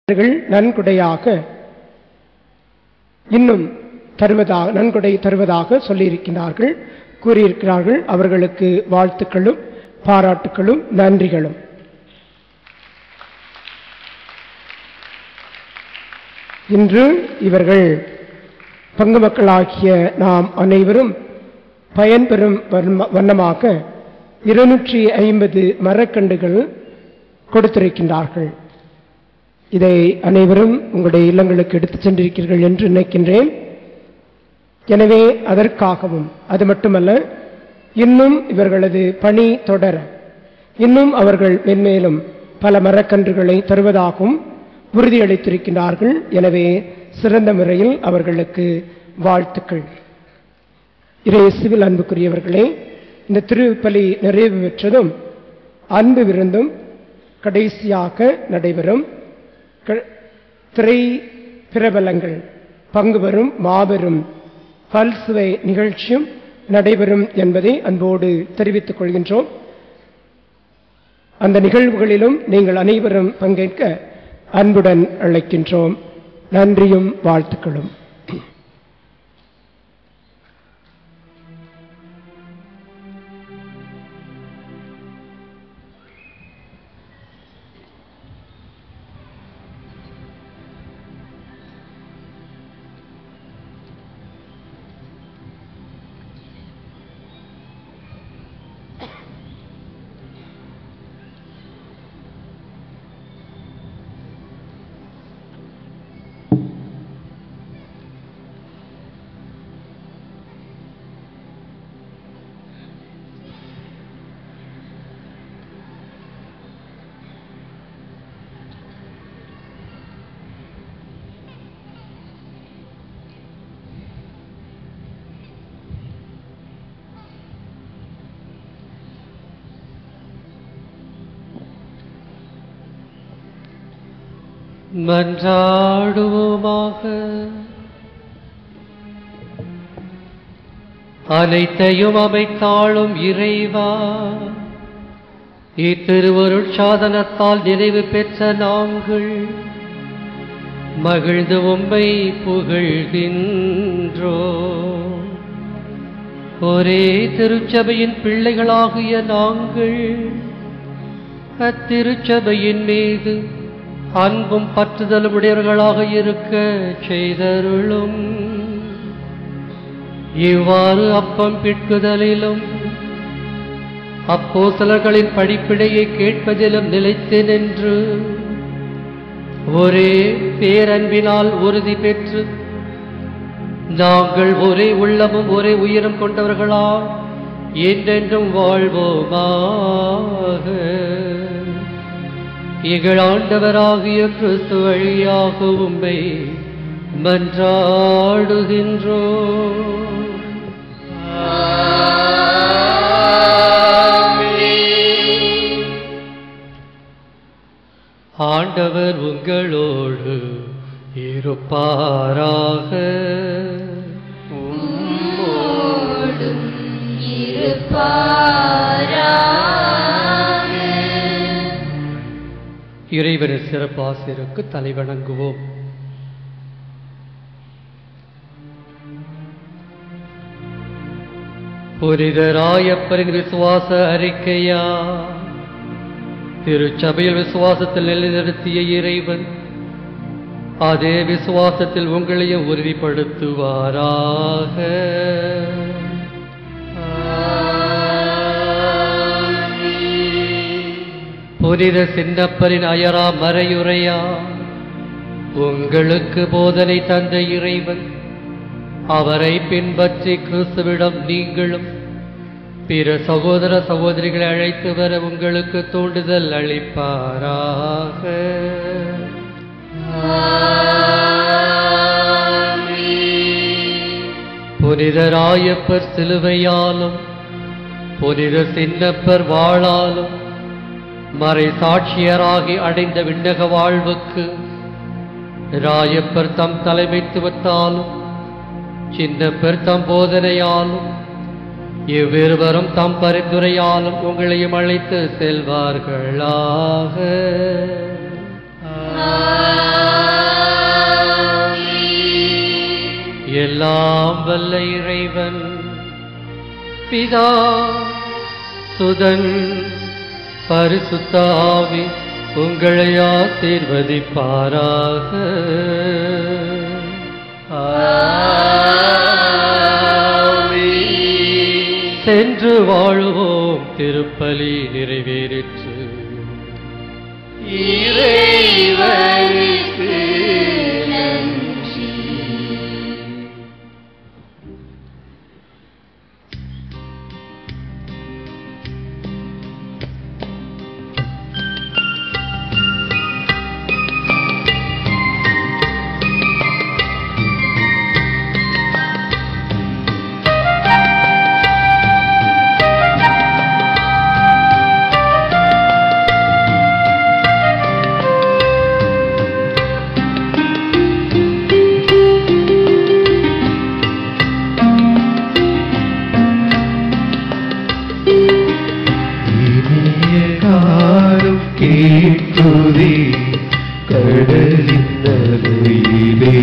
அவர்கள் நன்கொடையாக இன்னும் தருவதாக நன்கொடை தருவதாக சொல்லியிருக்கிறார்கள் கூறியிருக்கிறார்கள் அவர்களுக்கு வாழ்த்துக்களும் பாராட்டுக்களும் நன்றிகளும் இன்று இவர்கள் பங்கு மக்களாகிய நாம் அனைவரும் பயன்பெறும் வண்ண- வண்ணமாக இருநூற்றி ஐம்பது மரக்கன்றுகள் கொடுத்திருக்கின்றார்கள் இதை அனைவரும் உங்களுடைய இல்லங்களுக்கு எடுத்துச் சென்றிருக்கிறீர்கள் என்று நினைக்கின்றேன் எனவே அதற்காகவும் அது மட்டுமல்ல இன்னும் இவர்களது பணி தொடர இன்னும் அவர்கள் மென்மேலும் பல மரக்கன்றுகளை தருவதாகவும் உறுதியளித்திருக்கின்றார்கள் எனவே சிறந்த முறையில் அவர்களுக்கு வாழ்த்துக்கள் இறையேசுவில் அன்புக்குரியவர்களே இந்த திருப்பலி நிறைவு பெற்றதும் அன்பு விருந்தும் கடைசியாக நடைபெறும் க- திரை பிரபலங்கள் பங்கு பெறும் மாபெரும் பல்சுவை நிகழ்ச்சியும் நடைபெறும் என்பதை அன்போடு தெரிவித்துக் கொள்கின்றோம் அந்த நிகழ்வுகளிலும் நீங்கள் அனைவரும் பங்கேற்க அன்புடன் அழைக்கின்றோம் நன்றியும் வாழ்த்துக்களும் மன்றாடுவோமாக அனைத்தையும் அமைத்தாளும் இறைவா இத்திருவருட் சாதனத்தால் நிறைவு பெற்ற நாங்கள் மகிழ்ந்து உம்மை புகழ்கின்றோ ஒரே திருச்சபையின் பிள்ளைகளாகிய நாங்கள் அத்திருச்சபையின் மீது அன்பும் பற்றுதலும் உடையவர்களாக இருக்க செய்தருளும் இவ்வாறு அப்பம் பிட்குதலிலும் அப்போஸ்தலர்களின் படிப்பினையை கேட்பதிலும் நிலைத்து நின்று ஒரே பேரன்பினால் உறுதி பெற்று நாங்கள் ஒரே உள்ளமும் ஒரே உயிரும் கொண்டவர்களா என்றென்றும் வாழ்வோமாக எங்கள் ஆண்டவராகிய கிறிஸ்து வழியாக உம்மை மன்றாடுகின்றோம் ஆண்டவர் உங்களோடு இருப்பாராக உம்மோடும் இருப்பாராக. இறைவனின் சிறப்பாசிருக்கு தலைவணங்குவோம் புனிதராயப்பரின் விசுவாச அறிக்கையா திருச்சபையில் விசுவாசத்தில் நிலைநிறுத்திய இறைவன் அதே விசுவாசத்தில் உங்களையும் உறுதிப்படுத்துவாராக புனித சின்னப்பரின் அயரா மறையுரையா உங்களுக்கு போதனை தந்த இறைவன் அவரை பின்பற்றி கிறிஸ்துவிடம் நீங்களும் பிற சகோதர சகோதரிகளை அழைத்து வர உங்களுக்கு தூண்டுதல் அளிப்பாராக புனிதராயப்பர் சிலுவையாலும் புனித சின்னப்பர் வாழாலும் மறை சாட்சியராகி அடைந்த விண்ணக வாழ்வுக்கு ராயப்பர் தம் தலைமைத்துவத்தாலும் சின்னப்பர் தம் போதனையாலும் இவ்விருவரும் தம் பரிந்துரையாலும் உங்களையும் அழைத்து செல்வார்களாக ஆமென். எல்லாம் வல்ல இறைவன் பிதா சுதன் பரிசுத்தாவி உங்களை ஆசீர்வதிப்பாராக சென்று வாழுவோம் திருப்பலி நிறைவேறிற்று இறைவனுக்கு நன்றி இனிய காலம் கேட்குதே கடலின் நடுவிலே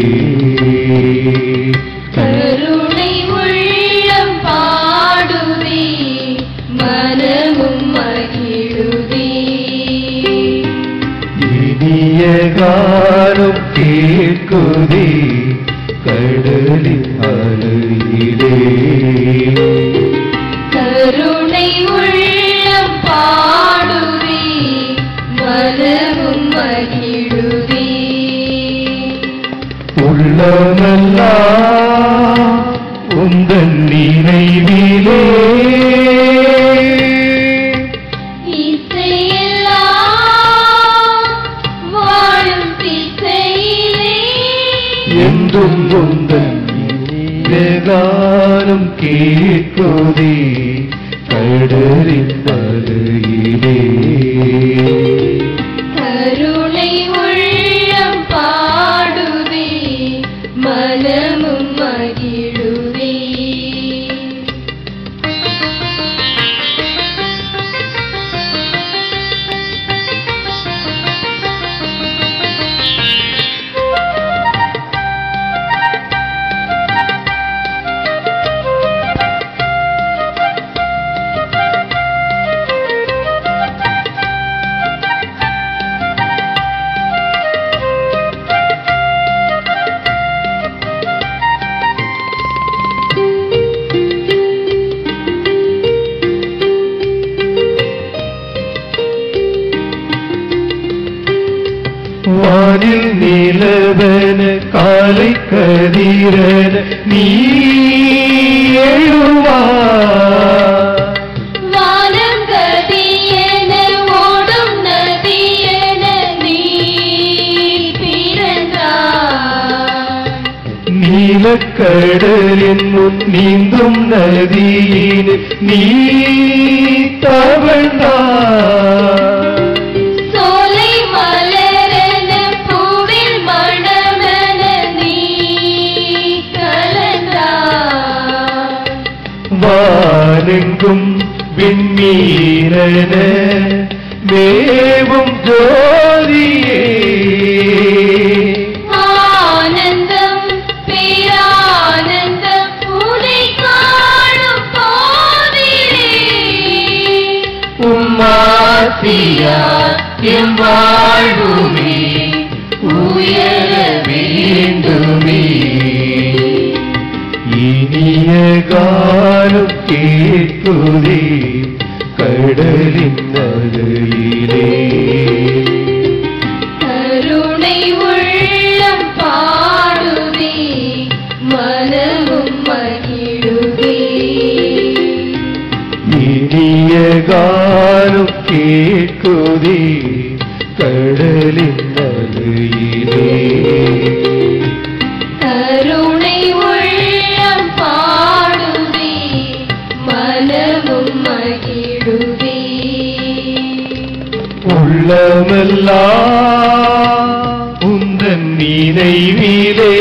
கருணை உள்ளம் பாடுதே மனமும் மகிழுதே இனிய காலம் கேட்குதே கடலின் அலையிலே கருணை உள்ளம் பாடுதே மனமும் மகிழுதே உள்ளமெல்லாம் உந்தன் நினைவிலே இசையெல்லாம் வாழும் திசையிலே என்றும் உந்தன் கானம் கேட்குதே கடலின் அருகிலே கருணை உள்ளம் பாடுதே மனமும் மகிழுதே வானில் நிலவன காலை கதிரன நீ எழுவா வானம் கதியென ஓடும் நதியென நீ பிறந்தாய் நீலக்கடலின் முன் நீந்தும் நதியின் நீ தவழ்ந்தாய் சோலை மலரென பூவில் மணமென நீ கலந்தாய் வானெங்கும் விண்மீனன மேவும் ஜோதியே ஆனந்தம் பேரானந்தம் உனை காணும் போதிலே உம்மாசியார் எம் வாழ்வுமே உயர வேண்டுமே இனிய காலம் கேட்குதே கடலின் நடுவிலே கருணை உள்ளம் பாடுதே மனமும் மகிழுதே இனிய காலம் கேட்குதே கடலின் நடுவிலே கருணை உள்ளம் பாடுதே மனமும் மகிழுதே உள்ளமெல்லாம் உந்தன் நினைவிலே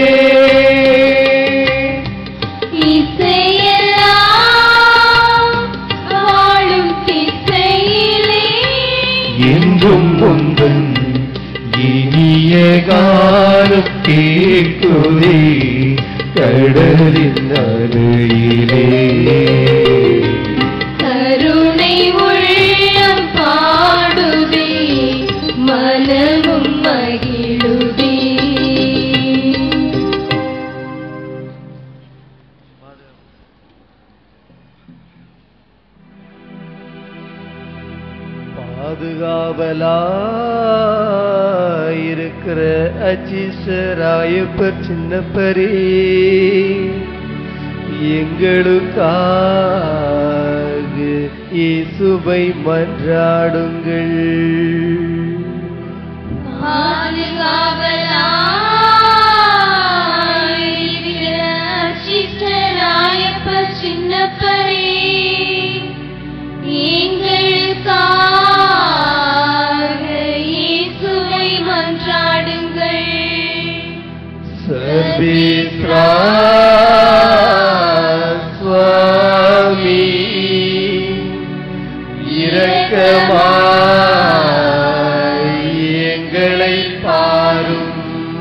இசையெல்லாம் வாழும் திசையிலே என்றும் உந்தன் இனிய காலம் கேட்குதே கடலின் அருகிலே கருணை உள்ளம் பாடுவே மனமும் மகிழுவே பாதுகாவலாயிருக்கிற அச்சிசராயப்பர் சின்னப்பரே எங்களுக்காக இயேசுவை மன்றாடுங்கள் பாதுகாவலாயிருக்கிற சித்தராயப்ப சின்னப்பரே எங்களுக்காக இயேசுவை மன்றாடுங்கள் சர்வேஸ்வரா சுவாமி இரக்கமாய் எங்களை பாரும்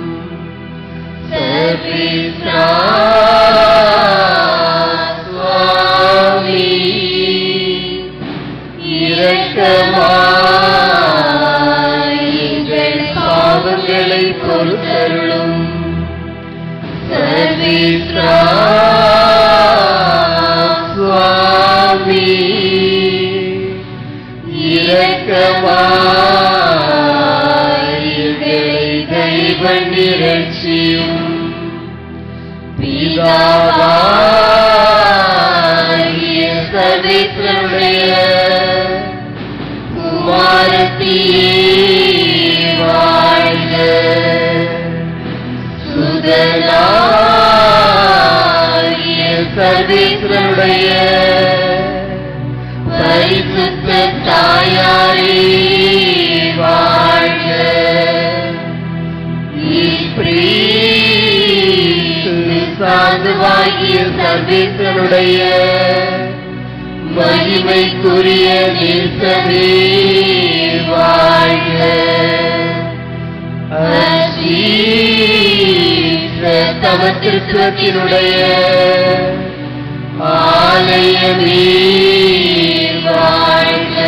சர்வேஸ்வரா சுவாமி இரக்கமாய் எங்கள் பாவங்களை பொறுத்தருளும் சர்வேஸ்வரா சுவாமி இரக்கமாய் எங்களை தெய்வன் நிரட்சியும் பிதாவாகிய சர்வேஸ்வருடைய குமாரத்தியே வாழ்க சுதனாகிய சர்வேஸ்வருடைய பரிசுத்த தாயாரே வாழ்க நீ சாதுவாகிய சர்வேஸ்வருடைய மகிமைக்குரிய நேசமே வாழ்க அசீச தமத்திருத்துவத்தினுடைய ஆலயமே வாழ்க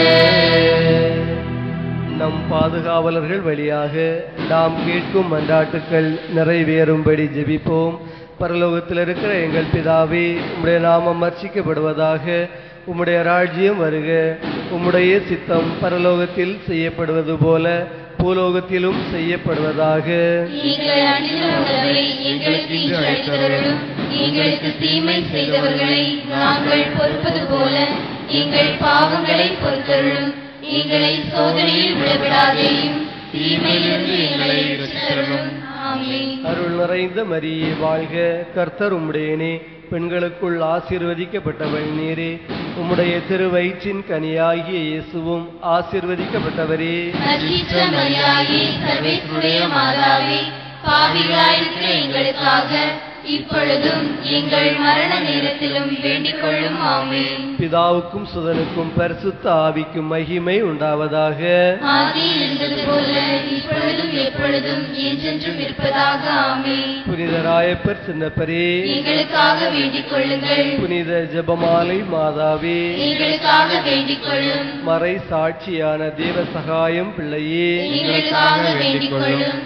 நம் பாதுகாவலர்கள் வழியாக நாம் கேட்கும் மன்றாட்டுக்கள் நிறைவேறும்படி ஜெபிப்போம் பரலோகத்தில் இருக்கிற எங்கள் பிதாவே உம்முடைய நாமம் அர்ச்சிக்கப்படுவதாக உம்முடைய ராஜ்யம் வருக உம்முடைய சித்தம் பரலோகத்தில் செய்யப்படுவது போல பூலோகத்திலும் செய்யப்படுவதாக எங்கள் அன்பின் உணவை எங்களுக்கு இன்று அளித்தருளும் எங்களுக்கு தீமை செய்தவர்களை நாங்கள் பொறுப்பது போல எங்கள் பாவங்களை பொறுத்தருளும் எங்களை சோதனையில் விடவிடாதேயும் தீமையிலிருந்து எங்களை ரட்சித்தருளும் ஆமென் அருள் நிறைந்த மரியே வாழ்க கர்த்தர் உம்முடையனே பெண்களுக்குள் ஆசீர்வதிக்கப்பட்டவள் நீரே உம்முடைய திருவயிற்றின் கனியாகிய இயேசுவும் ஆசீர்வதிக்கப்பட்டவரே அச்சிற்றமரியாயே சர்வேசுடைய மாதாவே பாவிகளாயிருக்கிற எங்களுக்காக இப்பொழுதும் எங்கள் மரண நேரத்திலும் வேண்டிக் கொள்ளும் ஆமென் பிதாவுக்கும் சுதனுக்கும் பரிசுத்த ஆவிக்கும் மகிமை உண்டாவதாக ஆதியில் இருந்தது போல இப்பொழுதும் எப்பொழுதும் என்றென்றும் இருப்பதாக ஆமென் புனிதராயப்பர் சின்னப்பரே எங்களுக்காக வேண்டிக் கொள்ளுங்கள் புனித ஜெபமாலை மாதாவே எங்களுக்காக வேண்டிக் கொள்ளும் மறை சாட்சியான தேவ சகாயம் பிள்ளையே எங்களுக்காக வேண்டிக் கொள்ளும்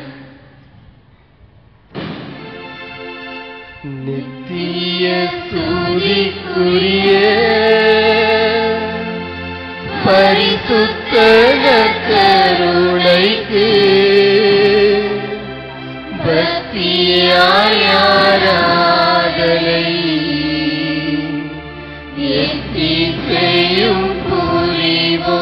நித்திய துதிக்குரிய பரிசுத்த கருணைக்கு பக்தியாயாராதனை எத்தி செய்யும் புரிவோம்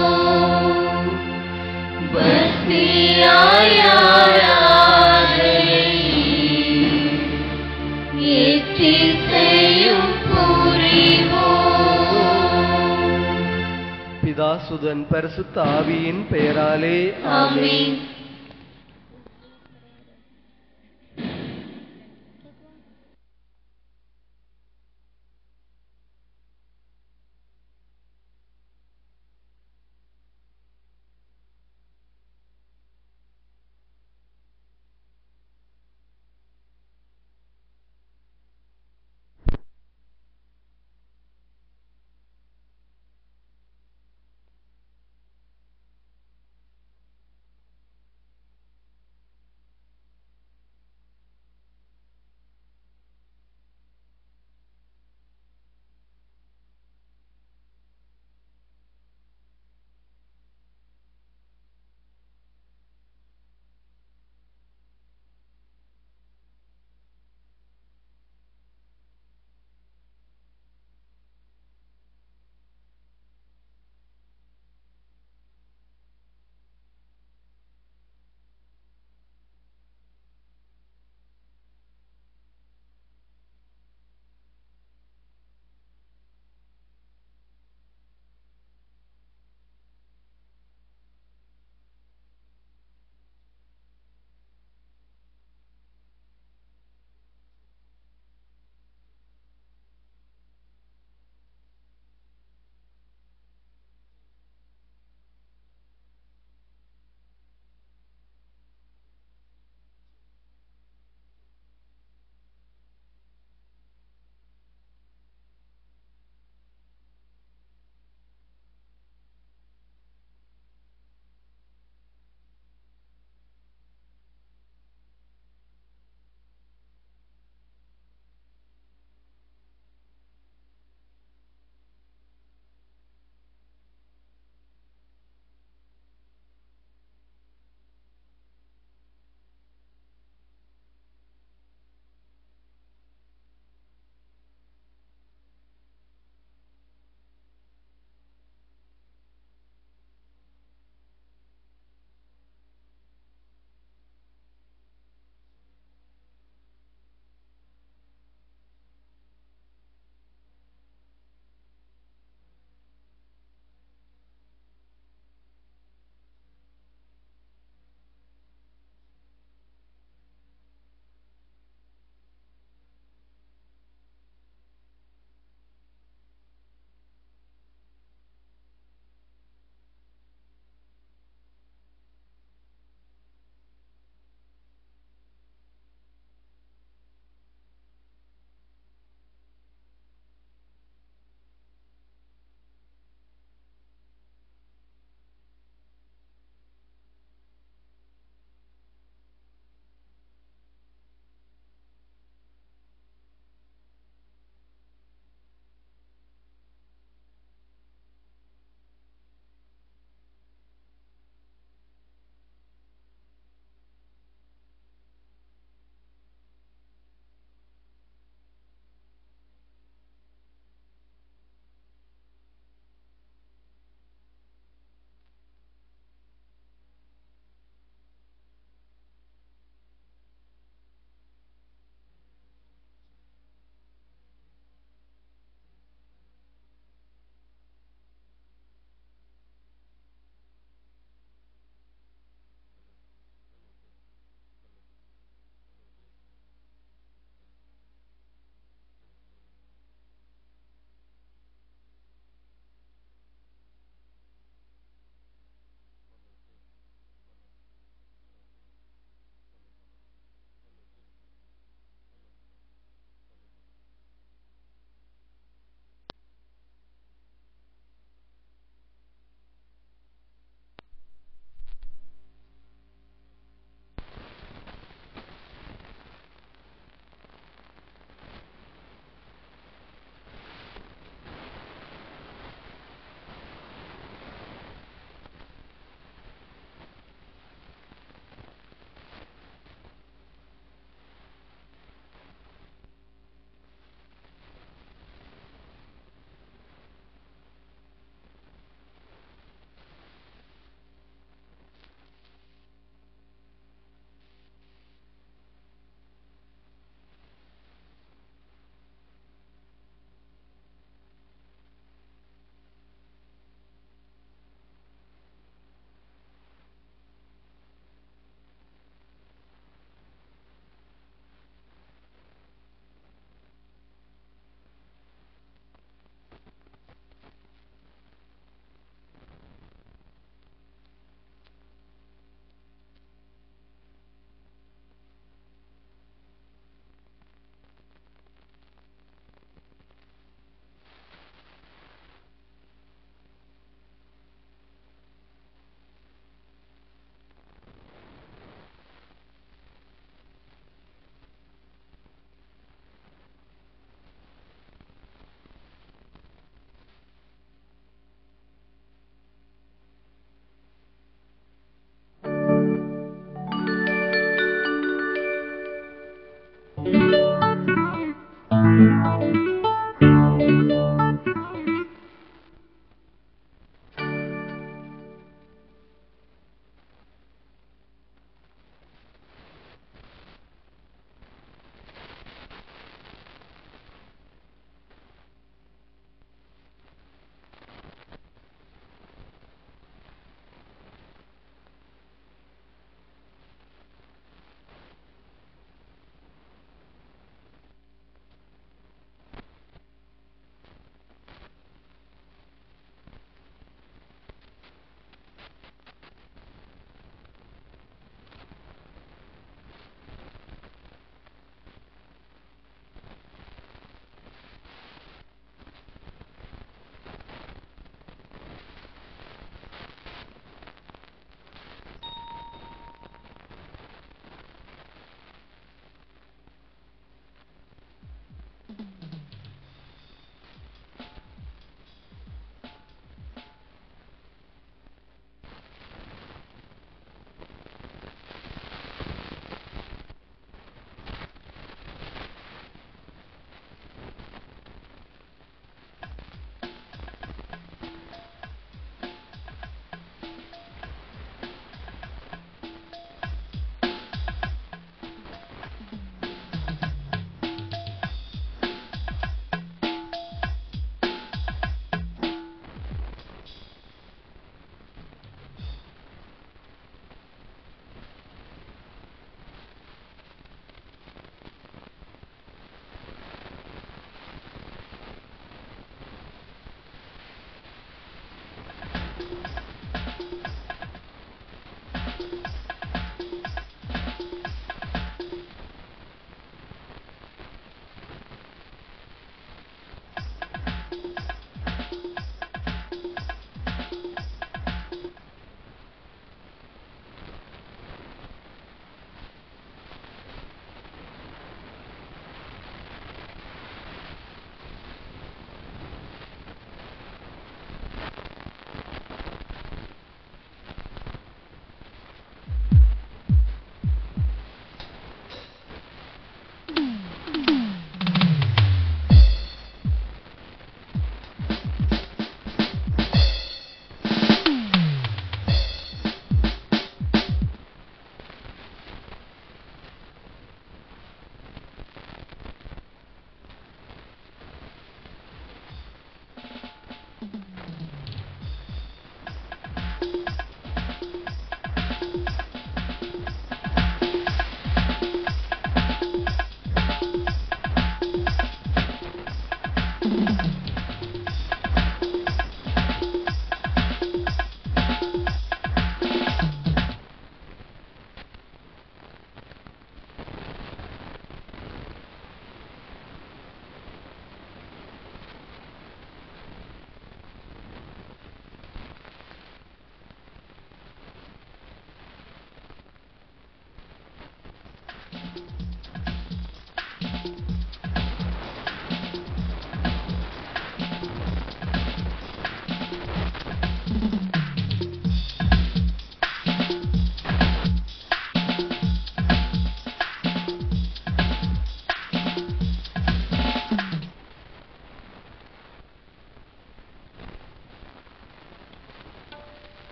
பக்தியாயாராதனை ஏற்றி செய்யும் புரிவோம் பிதா சுதன் பரிசுத்த ஆவியின் பெயராலே ஆமென்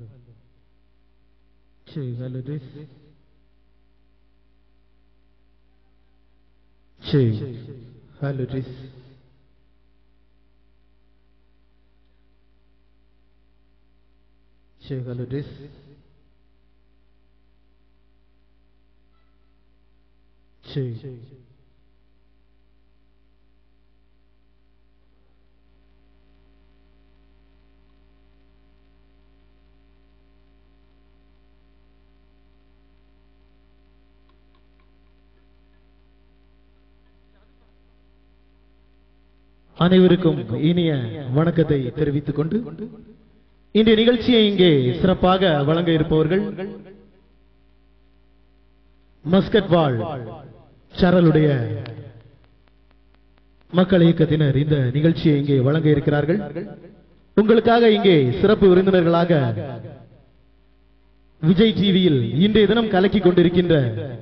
Check, hello, this. Check, hello, this. Check, hello, this. Check. அனைவருக்கும் இனிய வணக்கத்தை தெரிவித்துக் கொண்டு இன்றைய நிகழ்ச்சியை இங்கே சிறப்பாக வழங்க இருப்பவர்கள் மஸ்கட் வாழ் சரலுடைய மக்கள் இயக்கத்தினர் இந்த நிகழ்ச்சியை இங்கே வழங்க இருக்கிறார்கள் உங்களுக்காக இங்கே சிறப்பு விருந்தினர்களாக விஜய் டிவியில் இன்றைய தினம் கலக்கி கொண்டிருக்கின்ற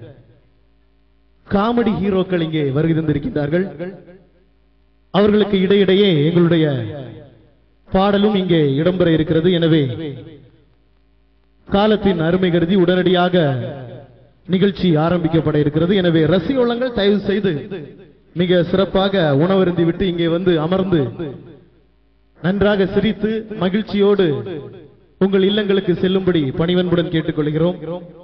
காமெடி ஹீரோக்கள் இங்கே வருகை தந்திருக்கின்றார்கள் அவர்களுக்கு இடையிடையே எங்களுடைய பாடலும் இங்கே இடம்பெற இருக்கிறது எனவே காலத்தின் அருமை கருதி உடனடியாக நிகழ்ச்சி ஆரம்பிக்கப்பட இருக்கிறது எனவே ரசிகோளங்கள் தயவு செய்து மிக சிறப்பாக உணவருந்தி விட்டு இங்கே வந்து அமர்ந்து நன்றாக சிரித்து மகிழ்ச்சியோடு உங்கள் இல்லங்களுக்கு செல்லும்படி பணிவன்புடன் கேட்டுக்கொள்கிறோம்